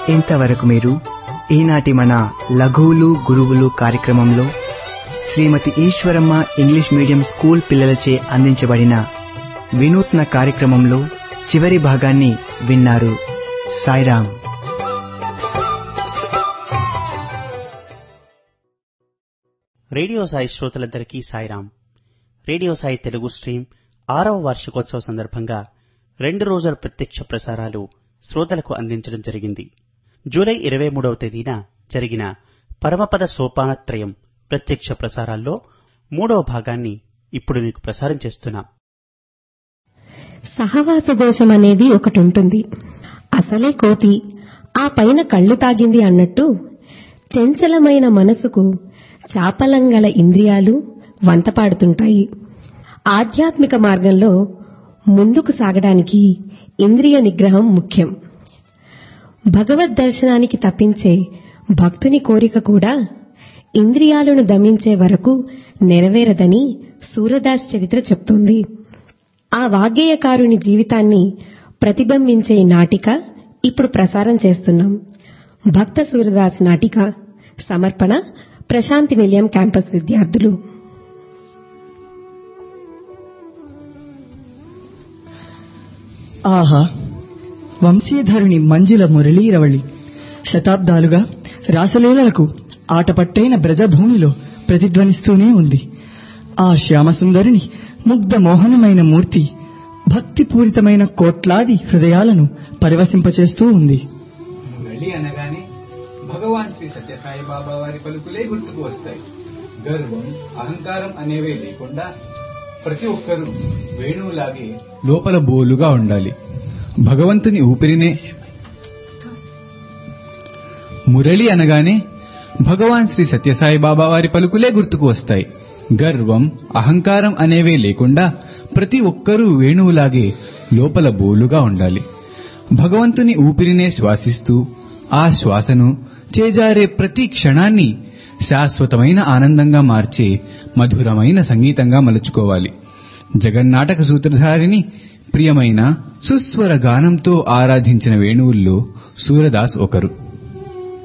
ఇంతవరకు మీరు ఈనాటి మన లఘువులు గురువులు కార్యక్రమంలో Srimati Eswaramma English medium school పిల్లలచే అందించబడిన వినూత్న కార్యక్రమంలో చివరి భాగాన్ని విన్నారు సాయిరాం రేడియో సాయి శ్రోతలందరికీ సాయిరాం రేడియో సాయి తెలుగు స్ట్రీమ్ ఆరవ వార్షికోత్సవ సందర్భంగా రెండు రోజుల ప్రత్యక్ష ప్రసారాలు శ్రోతలకు అందించడం జరిగింది జూలై ఇరవై మూడవ తేదీన జరిగిన పరమపద సోపానత్రయం ప్రత్యక్ష ప్రసారాల్లో మూడవ భాగాన్ని ఇప్పుడు మీకు ప్రసారం చేస్తున్నాం సహవాస దోషం అనేది ఒకటి ఉంటుంది అసలే కోతి ఆ పైన కళ్ళు తాగింది అన్నట్టు చంచలమైన మనసుకు చాపలంగల ఇంద్రియాలు వంతపాడుతుంటాయి ఆధ్యాత్మిక మార్గంలో ముందుకు సాగడానికి ఇంద్రియ నిగ్రహం ముఖ్యం భగవద్ దర్శనానికి తప్పించే భక్తుని కోరిక కూడా ఇంద్రియాలను దమించే వరకు నెరవేరదని సూరదాస్ చరిత్ర చెప్తోంది ఆ వాగ్గేయకారుని జీవితాన్ని ప్రతిబింబించే నాటిక ఇప్పుడు ప్రసారం చేస్తున్నాం భక్త సూరదాస్ నాటిక సమర్పణ ప్రశాంతి నిలయం క్యాంపస్ విద్యార్థులు ఆహా వంశీధరుని మంజుల మురళీరవళి శతాబ్దాలుగా రాసలీలలకు ఆటపట్టైన బ్రజభూమిలో ప్రతిధ్వనిస్తూనే ఉంది ఆ శ్యామసుందరిని ముగ్ధ మోహనమైన మూర్తి భక్తిపూరితమైన కోట్లాది హృదయాలను పరివసింపచేస్తూ ఉంది మురళి అనగానే భగవాన్ శ్రీ సత్యసాయి బాబా వారి పలుకులే గుర్తుకు వస్తాయి గర్వం అహంకారం అనేవే లేకుండా ప్రతి ఒక్కరూ వేణువులాగే లోపల బోలుగా ఉండాలి భగవంతుని ఊపిరినే మురళి అనగానే భగవాన్ శ్రీ సత్యసాయి బాబా వారి పలుకులే గుర్తుకు వస్తాయి గర్వం అహంకారం అనేవే లేకుండా ప్రతి ఒక్కరూ వేణువులాగే లోపల బోలుగా ఉండాలి భగవంతుని ఊపిరినే శ్వాసిస్తూ ఆ శ్వాసను చేజారే ప్రతి క్షణాన్ని శాశ్వతమైన ఆనందంగా మార్చే మధురమైన సంగీతంగా మలుచుకోవాలి జగన్నాటక సూత్రధారిని ప్రియమైన సుస్వర గానంతో ఆరాధించిన వేణువుల్లో సూరదాస్ ఒకరు